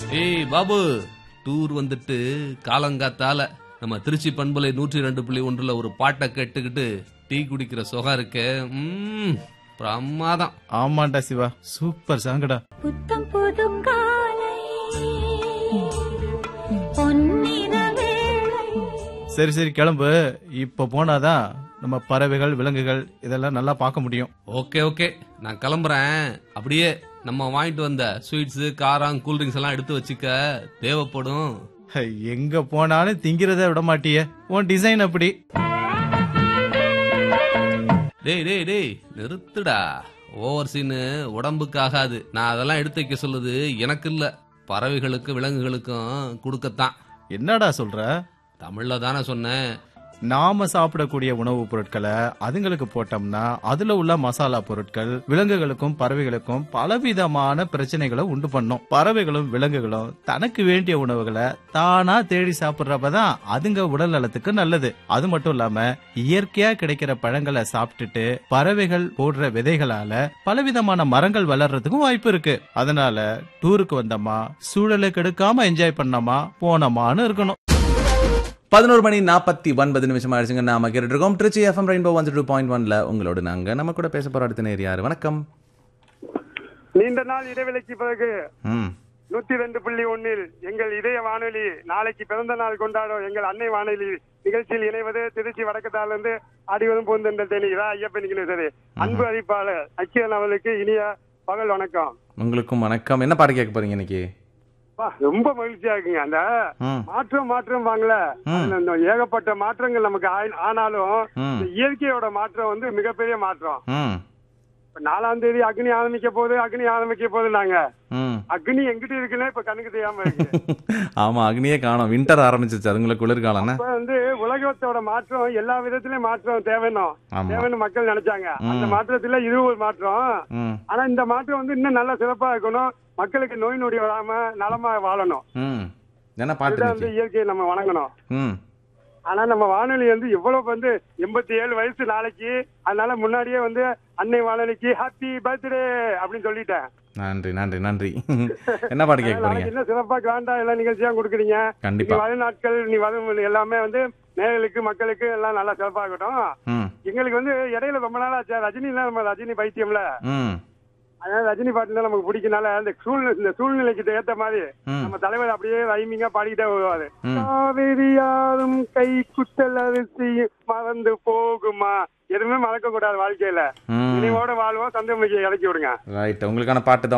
ஏய் பாபு டூர் வந்துட்டு காலங்காத்தால நம்ம திருச்சி பண்பலை நூற்றி ரெண்டு புள்ளி ஒன்றுல ஒரு பாட்டை கேட்டுக்கிட்டு டீ குடிக்கிற சுகம் இருக்கே ம், பிரமாதம் ஆமாண்டா சிவா சூப்பர் சாங்கடா புத்தம் புதும் காலை பொன்னிற வேளை சரி சரி கிளம்பு இப்ப போனாதான் நம்ம பறவைகள் விலங்குகள் இதெல்லாம் நல்லா பார்க்க முடியும் ஓகே ஓகே நான் கிளம்புறேன் அப்படியே நம்ம வாங்கிட்டு வந்த ஸ்வீட்ஸ் காரம் கூல்ட்ரிங்க்ஸ் எல்லாம் எடுத்து வச்சுக்க தேவைப்படும் ஹை, எங்க போனாலும் திங்கிறத விட மாட்டியே உன் டிசைன் அப்படி டேய் டேய் டேய் நிறுத்துடா ஓவர் சீனு உடம்புக்கு ஆகாது நான் அதெல்லாம் எடுத்து வைக்க சொல்லுது எனக்கு இல்ல பறவைகளுக்கும் விலங்குகளுக்கும் கொடுக்கத்தான் என்னடா சொல்ற தமிழ்ல தானே சொன்னேன் நாம சாப்பிடக்கூடிய உணவுப் பொருட்களை அதுங்களுக்கு போட்டோம்னா அதுல உள்ள மசாலா பொருட்கள் விலங்குகளுக்கும் பறவைகளுக்கும் பலவிதமான பிரச்சனைகளை உண்டு பண்ணும் பறவைகளும் விலங்குகளும் தனக்கு வேண்டிய உணவுகளை தானா தேடி சாப்பிடுறப்பதான் அதுங்க உடல் நலத்துக்கு நல்லது அது மட்டும் இல்லாம இயற்கையா கிடைக்கிற பழங்களை சாப்பிட்டுட்டு பறவைகள் போடுற விதைகளால பலவிதமான மரங்கள் வளர்றதுக்கும் வாய்ப்பு இருக்கு அதனால டூருக்கு வந்தோமா சூழலை கெடுக்காம என்ஜாய் பண்ணோமா போனோமான்னு இருக்கணும் பதினோரு மணி நாற்பத்தி ஒன்பது நிமிஷம் ஆயிடுச்சுங்க நாம கேட்டுட்டு இருக்கோம் Tiruchi FM rainbow one two point ஒன்ல உங்களோட நாங்க நம்ம கூட பேச போற அடுத்த நேர் யாரு வணக்கம் நீண்ட நாள் இடைவெளிக்கு பிறகு ம் நூத்தி ரெண்டு புள்ளி ஒன்னில் எங்கள் இதய வானொலி நாளைக்கு பிறந்த நாள் கொண்டாடும் எங்கள் அன்னை வானொலி நிகழ்ச்சியில் இணைவது திருச்சி வடக்கத்தால இருந்து அடிவதும் பூந்தென்ற தேனி இதா ஐயப்பன் சரி அன்பு அறிவிப்பாளர் அக்கியன் அவர்களுக்கு இனிய பகல் வணக்கம் உங்களுக்கும் வணக்கம் என்ன பாட்டு கேட்க போறீங்க இன்னைக்கு அப்பா, ரொம்ப மகிழ்ச்சியா இருக்குங்க அந்த ம் மாற்றம் மாற்றம் வாங்கல ம். அந்த ஏகப்பட்ட மாற்றங்கள் நமக்கு ஆய்- ஆனாலும் ம் இந்த இயற்கையோட மாற்றம் வந்து மிகப்பெரிய மாற்றம் ம் இப்ப நாலாம் தேதி அக்னி ஆரம்பிக்க போகுது அக்னி ஆரம்பிக்க போகுது நாங்க ம் அக்னி எங்கிட்ட இருக்குன்னா இப்ப கண்ணுக்கு தெரியாம இருக்கு ஆமா அக்னியே காணோம் வின்டர் ஆரம்பிச்சிச்சு அதுங்களை குளிர்காலம் இப்ப வந்து உலகத்தோட மாற்றம் எல்லா விதத்திலயும் மாற்றம் தேவைணும் ஆமா தேவைன்னு மக்கள் நினைச்சாங்க ம். அந்த மாற்றத்துல இது ஒரு மாற்றம் ம் ஆனா இந்த மாற்றம் வந்து இன்னும் நல்லா சிறப்பா இருக்கணும் மக்களுக்கு நோய் நொடி வராம நலமா வாழணும் ம் என்ன பாட்டு இதுதான் வந்து இன்னைக்கு இயற்கையை நம்ம வணங்கணும் ம் ஆனா நம்ம வானொலி வந்து இவ்வளவு வந்து எண்பத்தி ஏழு வயசு நாளைக்கு அதனால முன்னாடியே வந்து அன்னை வானொலிக்கு ஹாப்பி பர்த்டே அப்படின்னு சொல்லிட்டேன் நன்றி நன்றி நன்றி என்ன பாட்டு கேட்க போறீங்க நாளைக்கு இன்னும் சிறப்பா கிராண்டா எல்லா நிகழ்ச்சியும் கொடுக்குறீங்க நீ கண்டிப்பா வரும் நாட்கள் நீ வரும் எல்லாமே வந்து நேயர்களுக்கு மக்களுக்கு எல்லாம் நல்லா சிறப்பாகட்டும் ம் எங்களுக்கு வந்து இடையில ரொம்ப நாளா ஆச்சு ரஜினி நம்ம ரஜினி பைத்தியம்ல ம் அதனால ரஜினி பாட்டு தான் நமக்கு பிடிக்கனால அந்த சூழ்நிலை இந்த சூழ்நிலைக்கு ஏத்த மாதிரி ம் நம்ம தலைவர் அப்படியே ரைமிங்கா பாடிக்கிட்டே வருவாரு ம். காவிரியாரும் கை குத்தல் அரிசி மறந்து போகுமா எதுவுமே மறக்க கூடாது வாழ்க்கையில ம் நினைவோட வாழ்வோம் சந்தோஷம் இறக்கி விடுங்க ரைட் உங்களுக்கான பாட்டு தான்